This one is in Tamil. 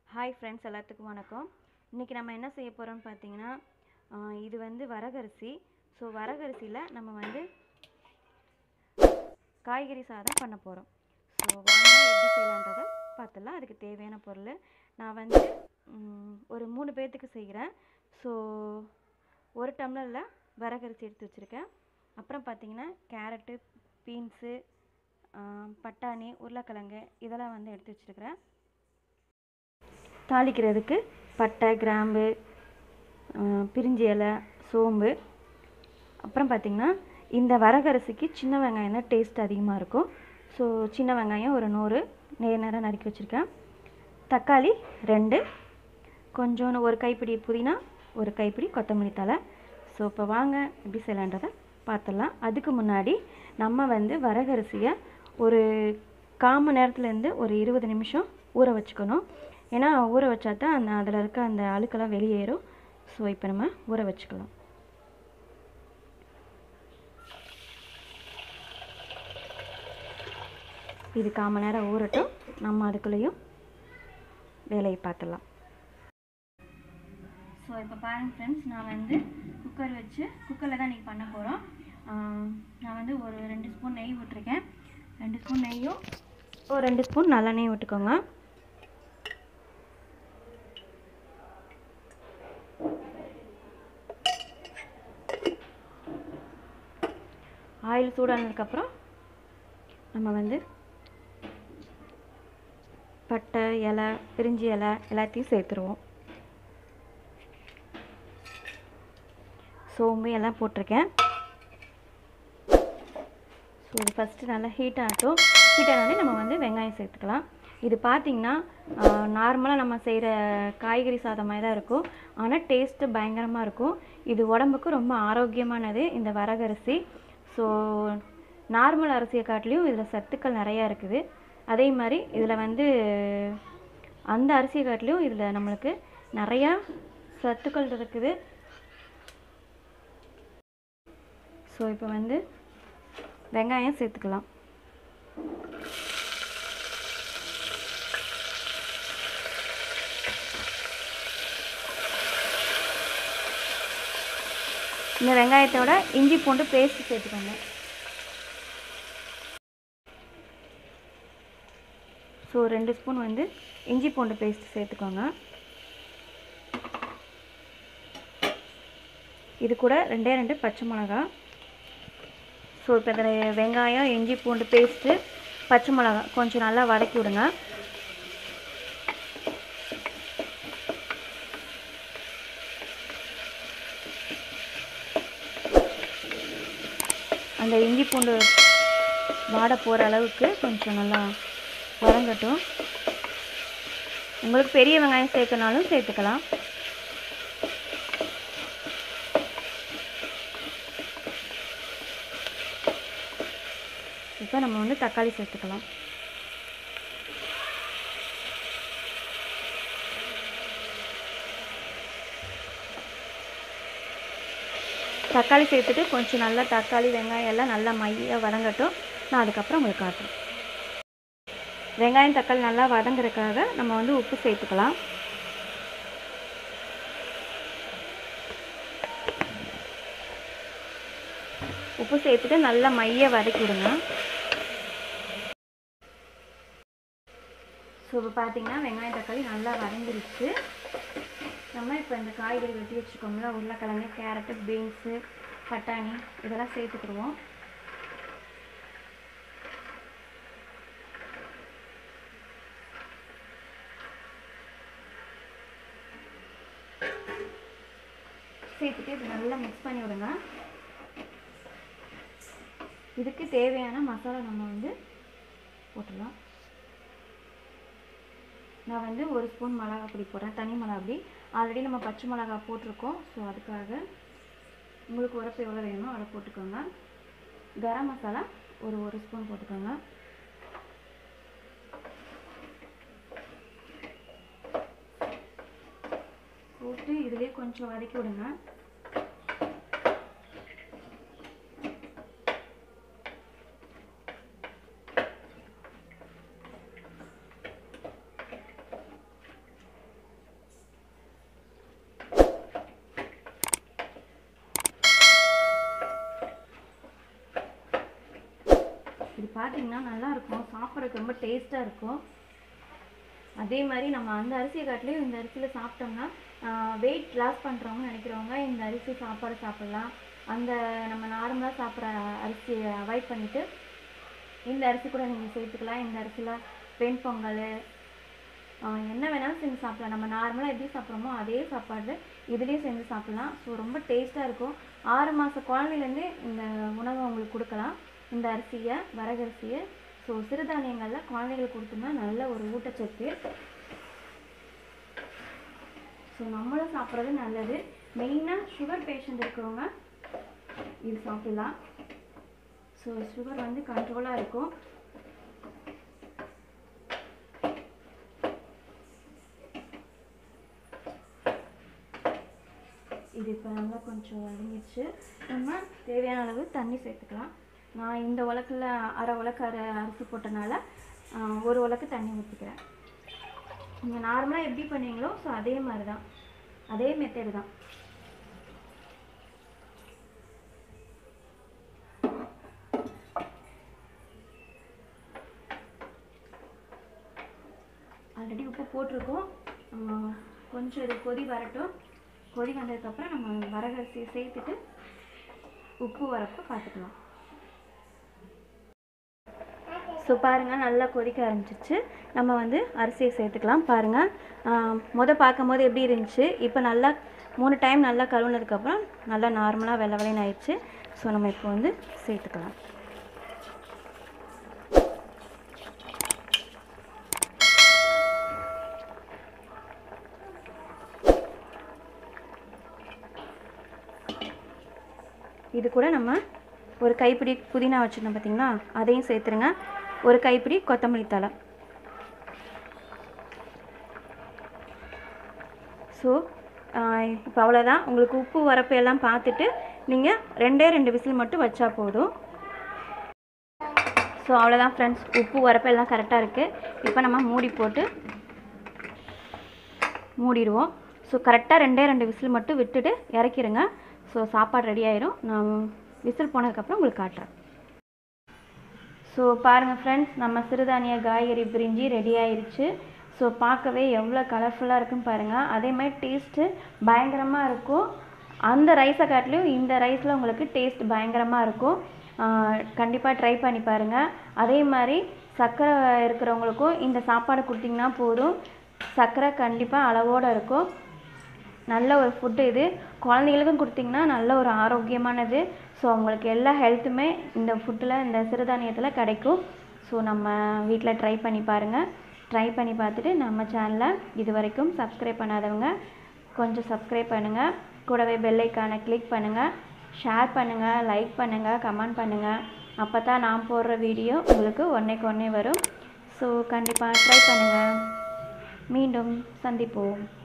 ஹாய் ஃப்ரெண்ட்ஸ் எல்லாத்துக்கும் வணக்கம் இன்றைக்கி நம்ம என்ன செய்ய போகிறோம்னு பார்த்தீங்கன்னா ஆஹ் இது வந்து வரகரிசி ஸோ வரகரிசியில் நம்ம வந்து காய்கறி சாதம் பண்ண போகிறோம் ஸோ வாங்க எப்படி செய்யலான்றதை பார்த்துடலாம் அதுக்கு தேவையான பொருள் நான் வந்து ம், ஒரு மூணு பேர்த்துக்கு செய்கிறேன் ஸோ ஒரு டம்ளரில் வரகரிசி எடுத்து வச்சுருக்கேன் அப்புறம் பார்த்தீங்கன்னா கேரட்டு பீன்ஸு பட்டாணி உருளைக்கிழங்கு இதெல்லாம் வந்து எடுத்து வச்சுருக்கிறேன் தாளிக்கிறதுக்கு பட்டை கிராம்பு ஆஹ் பிரிஞ்சி இலை சோம்பு அப்புறம் பார்த்திங்கன்னா இந்த வரகரிசிக்கு சின்ன வெங்காயம் தான் டேஸ்ட் அதிகமாக இருக்கும் ஸோ சின்ன வெங்காயம் ஒரு நூறு நேர் நேரம் நறுக்கி வச்சுருக்கேன் தக்காளி ரெண்டு கொஞ்சோண்டு ஒரு கைப்பிடி புதினா ஒரு கைப்பிடி கொத்தமல்லி தழை ஸோ இப்போ வாங்க எப்படி செய்யலான்றதை பார்த்துடலாம் அதுக்கு முன்னாடி நம்ம வந்து வரகரிசியை ஒரு கால் மணி நேரத்துலேருந்து ஒரு இருபது நிமிஷம் ஊற வச்சுக்கணும் ஏன்னா ஊற வச்சா தான் அந்த அதில் இருக்க அந்த அழுக்கெல்லாம் வெளியேறும் ஸோ இப்போ நம்ம ஊற வச்சுக்கலாம் இது கால் மணி நேரம் ஊறட்டும் நம்ம அதுக்குள்ளேயும் வேலையை பார்த்துடலாம் ஸோ இப்போ பாருங்கள் ஃப்ரெண்ட்ஸ் நான் வந்து குக்கர் வச்சு குக்கரில் தான் இன்றைக்கி பண்ண போகிறோம் நான் வந்து ஒரு ரெண்டு ஸ்பூன் நெய் விட்டுருக்கேன் ரெண்டு ஸ்பூன் நெய்யும் ஒரு ரெண்டு ஸ்பூன் நல்லெண்ணெய் விட்டுக்கோங்க ஆயில் சூடானதுக்கப்புறம் நம்ம வந்து பட்டை இலை பிரிஞ்சி இலை எல்லாத்தையும் சேர்த்துருவோம் சோம்பு எல்லாம் போட்டிருக்கேன் ஸோ இது ஃபஸ்ட்டு நல்லா ஹீட் ஆகட்டும் ஹீட் ஆனோடனே நம்ம வந்து வெங்காயம் சேர்த்துக்கலாம் இது பார்த்திங்கன்னா நார்மலாக நம்ம செய்கிற காய்கறி சாதம் மாதிரி தான் இருக்கும் ஆனால் டேஸ்ட்டு பயங்கரமாக இருக்கும் இது உடம்புக்கு ரொம்ப ஆரோக்கியமானது இந்த வரகரிசி ஸோ நார்மல் அரிசியை காட்டிலையும் இதில் சத்துக்கள் நிறையா இருக்குது அதே மாதிரி இதில் வந்து அந்த அரிசியை காட்டிலையும் இதில் நம்மளுக்கு நிறையா சத்துக்கள் இருக்குது ஸோ இப்போ வந்து வெங்காயம் சேர்த்துக்கலாம் இந்த வெங்காயத்தோட இஞ்சி பூண்டு பேஸ்ட் சேர்த்துக்கோங்க ஸோ ரெண்டு ஸ்பூன் வந்து இஞ்சி பூண்டு பேஸ்ட் சேர்த்துக்கோங்க இது கூட ரெண்டே ரெண்டு பச்சை மிளகா ஸோ இப்போ இதில் வெங்காயம் இஞ்சி பூண்டு பேஸ்ட்டு பச்சை மிளகா கொஞ்சம் நல்லா வதக்கி விடுங்க அந்த இஞ்சி பூண்டு வாட போகிற அளவுக்கு கொஞ்சம் நல்லா வதங்கட்டும் உங்களுக்கு பெரிய வெங்காயம் சேர்க்கனாலும் சேர்த்துக்கலாம் இப்போ நம்ம வந்து தக்காளி சேர்த்துக்கலாம் தக்காளி சேர்த்துட்டு கொஞ்சம் நல்லா தக்காளி வெங்காயம் எல்லாம் நல்லா மைய வதங்கட்டும் நான் அதுக்கப்புறம் உங்களுக்கு காட்டுறேன் வெங்காயம் தக்காளி நல்லா வதங்குறதுக்காக நம்ம வந்து உப்பு சேர்த்துக்கலாம் உப்பு சேர்த்துட்டு நல்லா மைய வதக்கி விடுங்க ஸோ இப்போ பார்த்தீங்கன்னா வெங்காயம் தக்காளி நல்லா வதங்கிருச்சு நம்ம இப்போ இந்த காய்கறி வெட்டி வச்சுக்கோங்களா உருளைக்கிழங்கு கேரட்டு பீன்ஸு பட்டாணி இதெல்லாம் சேர்த்துக்கிடுவோம் சேர்த்துட்டு இது நல்லா மிக்ஸ் பண்ணி விடுங்க இதுக்கு தேவையான மசாலா நம்ம வந்து போட்டுடலாம் நான் வந்து ஒரு ஸ்பூன் மிளகா பொடி போடுறேன் தனி மிளகா பொடி ஆல்ரெடி நம்ம பச்சை மிளகா போட்டிருக்கோம் ஸோ அதுக்காக உங்களுக்கு உரப்பு எவ்வளோ வேணுமோ அதை போட்டுக்கோங்க கரம் மசாலா ஒரு ஒரு ஸ்பூன் போட்டுக்கோங்க போட்டு இதுலேயே கொஞ்சம் வதக்கி விடுங்க இது பார்த்தீங்கன்னா நல்லா இருக்கும் சாப்பிட்றதுக்கு ரொம்ப டேஸ்ட்டாக இருக்கும் அதே மாதிரி நம்ம அந்த அரிசியை காட்டிலையும் இந்த அரிசியில் சாப்பிட்டோம்னா வெயிட் லாஸ் பண்ணுறவங்க நினைக்கிறவங்க இந்த அரிசி சாப்பாடு சாப்பிட்லாம் அந்த நம்ம நார்மலாக சாப்பிட்ற அரிசியை அவாய்ட் பண்ணிவிட்டு இந்த அரிசி கூட நீங்கள் சேர்த்துக்கலாம் இந்த அரிசியில் வெண் பொங்கல் ஆஹ் என்ன வேணாலும் செஞ்சு சாப்பிடலாம் நம்ம நார்மலாக எப்படி சாப்பிட்றோமோ அதே சாப்பாடு இதுலேயும் செஞ்சு சாப்பிடலாம் ஸோ ரொம்ப டேஸ்ட்டாக இருக்கும் ஆறு மாத குழந்தையிலேருந்தே இந்த உணவை உங்களுக்கு கொடுக்கலாம் இந்த அரிசியை வரகரிசியை ஸோ சிறுதானியங்களில் குழந்தைகளுக்கு கொடுத்தோம்னா நல்ல ஒரு ஊட்டச்சத்து ஸோ நம்மளும் சாப்பிட்றது நல்லது மெயினாக சுகர் பேஷண்ட் இருக்கிறவங்க இது சாப்பிடலாம் ஸோ சுகர் வந்து கண்ட்ரோலாக இருக்கும் இது இப்போ நல்லா கொஞ்சம் வதங்கிடுச்சு நம்ம தேவையான அளவு தண்ணி சேர்த்துக்கலாம் நான் இந்த உலக்கில் அரை உலக்கு அரை அரிசி போட்டனால ஆஹ், ஒரு உலக்கு தண்ணி ஊற்றிக்கிறேன் நீங்கள் நார்மலாக எப்படி பண்ணுவீங்களோ ஸோ அதே மாதிரி தான் அதே மெத்தடு தான் ஆல்ரெடி உப்பு போட்டிருக்கோம் ஆஹ், கொஞ்சம் இது கொதி வரட்டும் கொதி வந்ததுக்கப்புறம் நம்ம வரகரிசியை சேர்த்துட்டு உப்பு வரப்போ பார்த்துக்கலாம் ஸோ பாருங்கள் நல்லா கொதிக்க ஆரம்பிச்சிச்சு நம்ம வந்து அரிசியை சேர்த்துக்கலாம் பாருங்கள் முத பார்க்கும்போது எப்படி இருந்துச்சு இப்போ நல்லா மூணு டைம் நல்லா கழுவுனதுக்கப்புறம் நல்லா நார்மலாக வெள்ளை வெள்ளைன்னு ஆயிடுச்சு ஸோ நம்ம இப்போ வந்து சேர்த்துக்கலாம் இது கூட நம்ம ஒரு கைப்பிடி புதினா வச்சுருந்தோம் பார்த்தீங்களா அதையும் சேர்த்துருங்க ஒரு கைப்பிடி கொத்தமல்லி தழை ஸோ இப்போ அவ்வளோதான் உங்களுக்கு உப்பு வரப்பு எல்லாம் பார்த்துட்டு நீங்கள் ரெண்டே ரெண்டு விசில் மட்டும் வச்சா போதும் ஸோ அவ்வளோதான் ஃப்ரெண்ட்ஸ் உப்பு வரப்பு எல்லாம் கரெக்டாக இருக்குது இப்போ நம்ம மூடி போட்டு மூடிடுவோம் ஸோ கரெக்டாக ரெண்டே ரெண்டு விசில் மட்டும் விட்டுட்டு இறக்கிடுங்க ஸோ சாப்பாடு ரெடி ஆயிரும் நான் விசில் போனதுக்கப்புறம் உங்களுக்கு காட்டுறேன் ஸோ பாருங்கள் ஃப்ரெண்ட்ஸ் நம்ம சிறுதானிய காய்கறி பிரிஞ்சி ரெடி ஆயிருச்சு ஸோ பார்க்கவே எவ்வளோ கலர்ஃபுல்லாக இருக்குன்னு பாருங்கள் அதே மாதிரி டேஸ்ட்டு பயங்கரமாக இருக்கும் அந்த ரைஸை காட்டிலையும் இந்த ரைஸில் உங்களுக்கு டேஸ்ட் பயங்கரமாக இருக்கும் கண்டிப்பாக ட்ரை பண்ணி பாருங்கள் அதே மாதிரி சர்க்கரை இருக்கிறவங்களுக்கும் இந்த சாப்பாடு கொடுத்தீங்கன்னா போதும் சர்க்கரை கண்டிப்பாக அளவோடு இருக்கும் நல்ல ஒரு ஃபுட்டு இது குழந்தைங்களுக்கும் கொடுத்தீங்கன்னா நல்ல ஒரு ஆரோக்கியமானது ஸோ அவங்களுக்கு எல்லா ஹெல்த்துமே இந்த ஃபுட்டில் இந்த சிறுதானியத்தில் கிடைக்கும் ஸோ நம்ம வீட்டில் ட்ரை பண்ணி பாருங்கள் ட்ரை பண்ணி பார்த்துட்டு நம்ம சேனலை இது வரைக்கும் சப்ஸ்கிரைப் பண்ணாதவங்க கொஞ்சம் சப்ஸ்கிரைப் பண்ணுங்கள் கூடவே பெல் ஐக்கானை கிளிக் பண்ணுங்கள் ஷேர் பண்ணுங்கள் லைக் பண்ணுங்கள் கமெண்ட் பண்ணுங்கள் அப்போ தான் நான் போடுற வீடியோ உங்களுக்கு ஒன்றைக்கு ஒன்றே வரும் ஸோ கண்டிப்பாக ட்ரை பண்ணுங்கள் மீண்டும் சந்திப்போம்